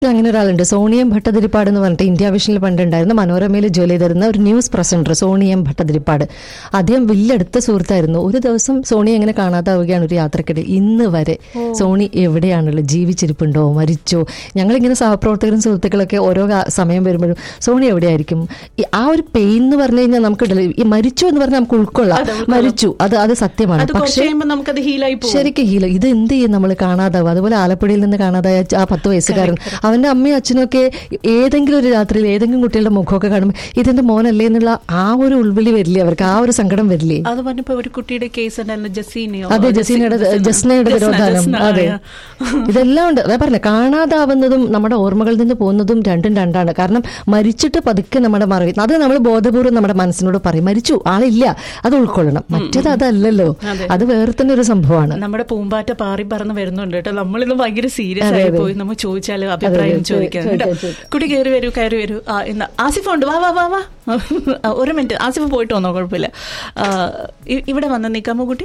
അങ്ങനെ ഒരാളുണ്ട് സോണിയം ഭട്ടതിരിപ്പാട് എന്ന് പറഞ്ഞിട്ട് ഇന്ത്യ വിഷനിൽ പണ്ടുണ്ടായിരുന്ന മനോരമയിൽ ജോലി ചെയ്തിരുന്ന ഒരു ന്യൂസ് പ്രസന്റർ സോണിയം ഭട്ടതിരിപ്പാട് അദ്ദേഹം വലിയടുത്ത സുഹൃത്തായിരുന്നു ഒരു ദിവസം സോണി എങ്ങനെ കാണാതാവുകയാണ് ഒരു യാത്രക്കിടെ ഇന്ന് വരെ സോണി എവിടെയാണുള്ളത് ജീവിച്ചിരിപ്പുണ്ടോ മരിച്ചോ ഞങ്ങളിങ്ങനെ സഹപ്രവർത്തകരും സുഹൃത്തുക്കളൊക്കെ ഓരോ കാ- സമയം വരുമ്പോഴും സോണി എവിടെയായിരിക്കും ഈ ആ ഒരു പെയിൻ എന്ന് പറഞ്ഞു കഴിഞ്ഞാൽ നമുക്ക് ഉണ്ടല്ലോ, ഈ മരിച്ചു എന്ന് പറഞ്ഞാൽ നമുക്ക് ഉൾക്കൊള്ളാം മരിച്ചു അത് അത് സത്യമാണ് അത് കുറച്ച് പക്ഷേ കഴിയുമ്പോൾ നമുക്കത് ഹീലായി പോകും ശരിക്കും ഹീലോ ഇത് എന്ത് ചെയ്യും നമ്മൾ കാണാതാവും അതുപോലെ ആലപ്പുഴയിൽ നിന്ന് കാണാതായ ആ പത്ത് വയസ്സുകാരൻ അവന്റെ അമ്മയും അച്ഛനും ഒക്കെ ഏതെങ്കിലും ഒരു രാത്രിയിൽ ഏതെങ്കിലും കുട്ടികളുടെ മുഖമൊക്കെ കാണുമ്പോൾ ഇതെന്റെ മോനല്ലേ എന്നുള്ള ആ ഒരു ഉൾവിളി വരില്ലേ അവർക്ക് ആ ഒരു സങ്കടം വരില്ലേ അത് പറഞ്ഞപ്പോ ഒരു കുട്ടിയുടെ കേസ് ഉണ്ടായിരുന്നു ജസീനയോ അതെ ജസീനയുടെ ജസ്നയുടെ തിരോധാനം അതെ ഇതെല്ലാം ഉണ്ട് അതാ പറഞ്ഞ കാണാതാവുന്നതും നമ്മുടെ ഓർമ്മകളിൽ നിന്ന് പോകുന്നതും രണ്ടും രണ്ടാണ് കാരണം മരിച്ചിട്ട് പതുക്കെ നമ്മുടെ മറവി അത് നമ്മൾ ബോധപൂർവ്വം നമ്മുടെ മനസ്സിനോട് പറയും മരിച്ചു ആളില്ല അത് ഉൾക്കൊള്ളണം മറ്റേത് അതല്ലല്ലോ അത് വേറെ തന്നെ ഒരു സംഭവമാണ് നമ്മുടെ പൂമ്പാറ്റ പാറി പറന്ന് വരുന്നുണ്ട് കേട്ടോ നമ്മളിന്ന് ഭയങ്കര സീരിയസ് ആയി പോയി നമ്മൾ ചോദിച്ചാൽ അഭിപ്രായം ചോദിക്കാം കേട്ടോ കുട്ടി കയറി വരൂ കയറി വരൂ ആ ഇന്ന് ആസിഫ് ഉണ്ട് വാ വാ വാ വാ ആ, ഒരു മിനിറ്റ് ആസിഫ് പോയിട്ട് വന്നോ കുഴപ്പമില്ല ആ, ഇ- ഇവിടെ വന്ന് നിൽക്കാമോ കുട്ടി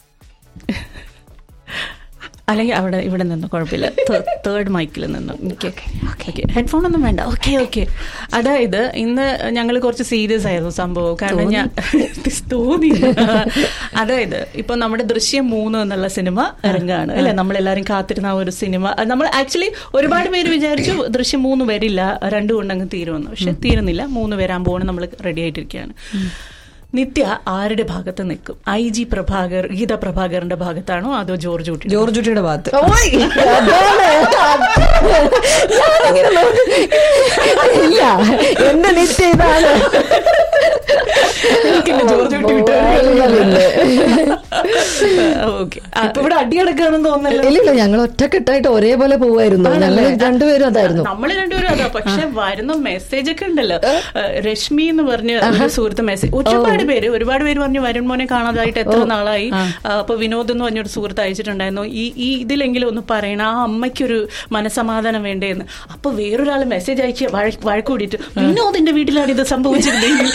അല്ലെങ്കിൽ അവിടെ ഇവിടെ നിന്ന് കുഴപ്പമില്ല തേർഡ് മൈക്കിൽ നിന്ന് ഓക്കെ ഓക്കെ ഹെഡ്ഫോൺ ഒന്നും വേണ്ട ഓക്കെ ഓക്കെ അതായത് ഇന്ന് ഞങ്ങൾ കുറച്ച് സീരിയസ് ആയിരുന്നു സംഭവം കാരണം ഞാൻ തോന്നി അതായത് ഇപ്പൊ നമ്മുടെ ദൃശ്യം മൂന്ന് എന്നുള്ള സിനിമ ഇറങ്ങുകയാണ് അല്ലെ നമ്മളെല്ലാരും കാത്തിരുന്ന ആ ഒരു സിനിമ അത് നമ്മൾ ആക്ച്വലി ഒരുപാട് പേര് വിചാരിച്ചു ദൃശ്യം മൂന്ന് വരില്ല രണ്ടു കൊണ്ടങ്ങ് തീരുമെന്ന് പക്ഷെ തീരുന്നില്ല മൂന്ന് വരാൻ പോവാണ് നമ്മൾ റെഡി ആയിട്ടിരിക്കുകയാണ് നിത്യ ആരുടെ ഭാഗത്ത് നിൽക്കും ഐ ജി പ്രഭാകർ ഗീത പ്രഭാകറിന്റെ ഭാഗത്താണോ അതോ ജോർജ് കുട്ടി ജോർജ് കുട്ടിയുടെ ഭാഗത്ത് ഓയ്, അതാണ്. ഞാനിങ്ങനെ നോക്കി. ഇല്ല എന്റെ നിത്യ ഇതാണ് ജോർജ് കുട്ടി വിട്ടു ഓക്കെ ഇപ്പൊ ഇവിടെ അടിയടക്കാണെന്ന് തോന്നല്ലോ ഇല്ലില്ല ഞങ്ങൾ ഒറ്റക്കെട്ടായിട്ട് ഒരേപോലെ പോവായിരുന്നു ഞങ്ങൾ രണ്ടുപേരും അതായിരുന്നു നമ്മൾ രണ്ടുപേരും അതാ പക്ഷെ വരുന്ന മെസ്സേജ് ഒക്കെ ഉണ്ടല്ലോ ഏഹ് രശ്മി എന്ന് പറഞ്ഞ ഒരു സുഹൃത്ത് മെസ്സേജ് ഒരുപാട് പേര് ഒരുപാട് പേര് പറഞ്ഞു വരുൺ മോനെ കാണാതായിട്ട് എത്ര നാളായി ആ, അപ്പൊ വിനോദ് എന്ന് പറഞ്ഞൊരു സുഹൃത്ത് അയച്ചിട്ടുണ്ടായിരുന്നു ഈ ഈ ഇതിലെങ്കിലും ഒന്ന് പറയണം ആ അമ്മയ്ക്കൊരു മനസമാധാനം വേണ്ടേന്ന് അപ്പൊ വേറൊരാൾ മെസ്സേജ് അയച്ച് വഴ- വഴക്ക് കൂടിയിട്ട് വിനോദിന്റെ വീട്ടിലാണ് ഇത് സംഭവിച്ചിരുന്നെങ്കിൽ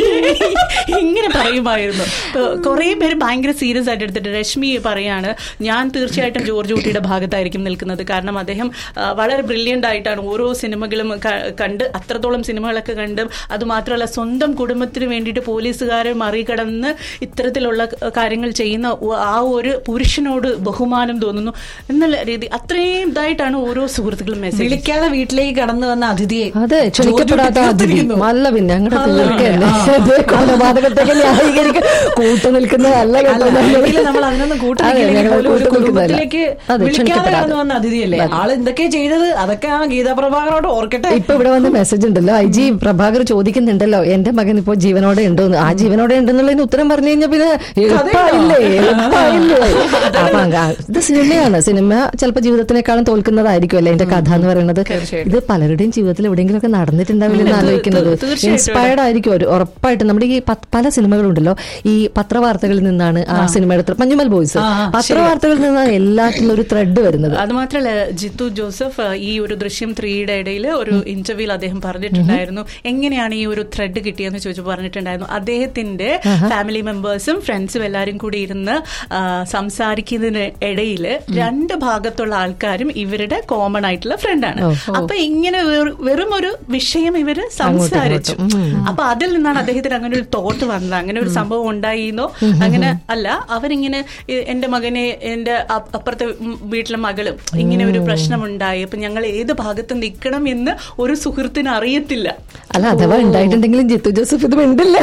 ഇങ്ങനെ പറയുമായിരുന്നു കുറെ പേര് ഭയങ്കര സീരിയസ് ആയിട്ട് എടുത്തിട്ട് രശ്മി പറയാണ് ഞാൻ തീർച്ചയായിട്ടും ജോർജ് കുട്ടിയുടെ ഭാഗത്തായിരിക്കും നിൽക്കുന്നത് കാരണം അദ്ദേഹം ആ, വളരെ ബ്രില്യൻ്റ് ആയിട്ടാണ് ഓരോ സിനിമകളും ക- കണ്ട് അത്രത്തോളം സിനിമകളൊക്കെ കണ്ട് അതുമാത്രമല്ല സ്വന്തം കുടുംബത്തിന് വേണ്ടിയിട്ട് പോലീസുകാരെ മറികടന്ന് ഇത്തരത്തിലുള്ള ക- കാര്യങ്ങൾ ചെയ്യുന്ന ഒ- ആ ഒരു പുരുഷനോട് ബഹുമാനം തോന്നുന്നു എന്നുള്ള രീതി അത്രയും ഇതായിട്ടാണ് ഓരോ സുഹൃത്തുക്കളും മെസ്സേജ് വിളിക്കാതെ വീട്ടിലേക്ക് കടന്നു വന്ന അതിഥിയെ അതെ ക്ഷണിക്കപ്പെടാത്ത അതിഥി നല്ല പിന്നെ ഞങ്ങളുടെ തീർക്കല്ലേ ഇത് കൊലപാതകത്തൊക്കെ ന്യായീകരിക്കാൻ കൂട്ടു നിൽക്കുന്നതല്ല കേട്ടോ ഞങ്ങള്. അല്ലെങ്കിൽ നമ്മൾ അതിനൊന്നും അതെ, കൂട്ടില്ലെങ്കിൽ ഞങ്ങൾ പോലും ഒരു കൂട്ടു നിൽക്കുന്നതല്ല. കുടുംബത്തിലേക്ക് അതെ, വിളിക്കാതെ ക്ഷണിക്കപ്പെടാതെ. കടന്നു വന്ന അതിഥിയല്ലേ ആള് എന്തൊക്കെയാ ചെയ്തത് അതൊക്കെ ആ ഗീതാ പ്രഭാകരോട് ഓർക്കട്ടെ ഇപ്പൊ ഇവിടെ വന്ന മെസ്സേജ് ഉണ്ടല്ലോ ഐ ജി പ്രഭാകർ ചോദിക്കുന്നുണ്ടല്ലോ എന്റെ മകൻ ഇപ്പോ ജീവനോടെ ഉണ്ടോന്ന് ആ ജീവനോടെ ഉണ്ടെന്നുള്ളതിന് ഉത്തരം പറഞ്ഞു കഴിഞ്ഞാൽ പിന്നെ എളുപ്പമായില്ലേ എളുപ്പമായില്ലേ അപ്പൊ അങ്ങ- ഇത് സിനിമയാണ് സിനിമ ചിലപ്പോ ജീവിതത്തിനേക്കാളും തോൽക്കുന്നതായിരിക്കും അല്ലേ എന്റെ കഥ എന്ന് പറയുന്നത് ഇത് പലരുടെയും ജീവിതത്തിൽ എവിടെയെങ്കിലും നടന്നിട്ടുണ്ടാവില്ല എന്ന് ആലോചിക്കുന്നത് തീർച്ചയായിട്ടും. ഇൻസ്പയർഡ് ആയിരിക്കും ഒരു ഉറപ്പായിട്ടും നമ്മുടെ ഈ പ- പല സിനിമകളുണ്ടല്ലോ ഈ പത്രവാർത്തകളിൽ നിന്നാണ് ആ സിനിമ എടുത്തത് മഞ്ഞുമൽ ബോയ്സ് ആ, ആ, പത്രവാർത്തകളിൽ നിന്നാണ് എല്ലാത്തിലും ഒരു ത്രെഡ് വരുന്നത് അത് മാത്രല്ല ജിത്തു ജോസഫ് ആ, ഈ ഒരു ദൃശ്യം ത്രീയുടെ ഇടയിൽ ഒരു ഇന്റർവ്യൂവിൽ അദ്ദേഹം പറഞ്ഞിട്ടുണ്ടായിരുന്നു എങ്ങനെയാണ് ഈ ഒരു ത്രെഡ് കിട്ടിയെന്ന് ചോദിച്ചു പറഞ്ഞിട്ടുണ്ടായിരുന്നു അദ്ദേഹത്തിന്റെ ഫാമിലി മെമ്പേഴ്സും ഫ്രണ്ട്സും എല്ലാരും കൂടി ഇരുന്ന് ആ, സംസാരിക്കുന്നതിന് ഇടയിൽ രണ്ട് ഭാഗത്തുള്ള ആൾക്കാരും ഇവരുടെ കോമൺ ആയിട്ടുള്ള ഫ്രണ്ടാണ് അപ്പൊ ഇങ്ങനെ വെറു- വെറും ഒരു വിഷയം ഇവര് സംസാരിച്ചു അപ്പൊ അതിൽ നിന്നാണ് അദ്ദേഹത്തിന് അങ്ങനെ ഒരു തോട്ട് വന്നത് അങ്ങനെ ഒരു സംഭവം ഉണ്ടായിന്നോ അങ്ങനെ അല്ല അവരിങ്ങനെ "എ- എന്റെ മകനെ എന്റെ അ- അപ്പുറത്തെ ഉം വീട്ടിലെ മകളും ഇങ്ങനെ ഒരു പ്രശ്നമുണ്ടായി അപ്പൊ ഞങ്ങൾ ഏത് ഭാഗത്ത് നിൽക്കണം എന്ന് ഒരു സുഹൃത്തിന് അറിയത്തില്ല അല്ല അഥവാ ഉണ്ടായിട്ടുണ്ടെങ്കിലും ജിത്തു ജോസഫ് ഇത് മിണ്ടില്ല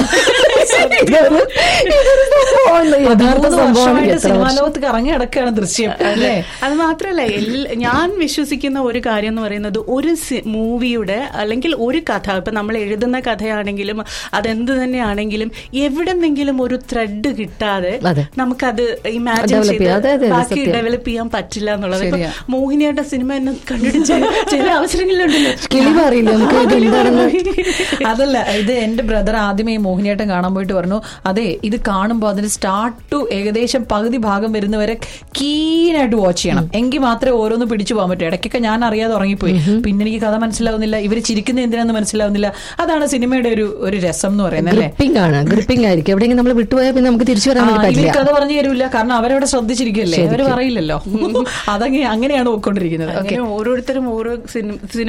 ഇതൊരു- ഇതൊരു സംഭവമാണ്. യഥാർത്ഥ മൂന്ന് സംഭവമാണ് വർഷമായിട്ട് എത്ര സിനിമാ വർഷം. ലോകത്ത് കറങ്ങി നടക്കുകയാണ് ദൃശ്യം അല്ലേ അത് മാത്രല്ല എല്ല- ഞാൻ വിശ്വസിക്കുന്ന ഒരു കാര്യം എന്ന് പറയുന്നത് ഒരു സി- മൂവിയുടെ അല്ലെങ്കിൽ ഒരു കഥ ഇപ്പൊ നമ്മൾ എഴുതുന്ന കഥയാണെങ്കിലും അതെന്ത് തന്നെയാണെങ്കിലും എവിടെന്നെങ്കിലും ഒരു ത്രെഡ് കിട്ടാതെ അതെ. നമുക്കത് ഇമാജിൻ Develop ചെയ്ത് ചെയ്യാം. അതെ, അതെ, ബാക്കി സത്യം. ഡെവലപ്പ് ചെയ്യാൻ പറ്റില്ല എന്നുള്ളത് ഇപ്പൊ ശരിയാ. മോഹിനിയാട്ട സിനിമ എന്നെ കണ്ടിട്ട് ചില- ചില അവസരങ്ങളിലുണ്ടല്ലോ കിളി പറയില്ല നമുക്ക് ഇത് എന്താണെന്ന് അതല്ല ഇത് എന്റെ ബ്രദർ ആദ്യമേ ഈ മോഹിനിയാട്ടം കാണാൻ പോയിട്ട് പറഞ്ഞു അതെ ഇത് കാണുമ്പോൾ അതിന് സ്റ്റാർട്ട് ടു ഏകദേശം പകുതി ഭാഗം വരുന്നവരെ കീനായിട്ട് വാച്ച് ചെയ്യണം എങ്കിൽ മാത്രമേ ഓരോന്ന് പിടിച്ചു പോകാൻ പറ്റൂ ഇടയ്ക്കൊക്കെ ഞാൻ അറിയാതെ ഉറങ്ങിപ്പോയി പിന്നെ എനിക്ക് കഥ മനസ്സിലാവുന്നില്ല ഇവർ ചിരിക്കുന്ന എന്തിനാന്ന് മനസ്സിലാവുന്നില്ല അതാണ് സിനിമയുടെ ഒരു ഒരു രസം എന്ന് പറയുന്നത് അല്ലേ ഗ്രിപ്പിംഗ് ആണ് ഗ്രിപ്പിംഗ് ആയിരിക്കും എവിടെയെങ്കിലും നമ്മൾ വിട്ടുപോയാൽ പിന്നെ നമുക്ക് തിരിച്ചു വരാൻ ആ, വേണ്ടി ഇവര് പറ്റില്ല കഥ പറഞ്ഞു തരില്ല കാരണം അവരവിടെ ശ്രദ്ധിച്ചിരിക്കുകയല്ലേ അവര് പറയില്ലല്ലോ അതങ്ങനെ അങ്ങനെയാണ് പോയിക്കൊണ്ടിരിക്കുന്നത് ഓക്കെ അങ്ങനെ ഓരോരുത്തരും ഓരോ സിനിമ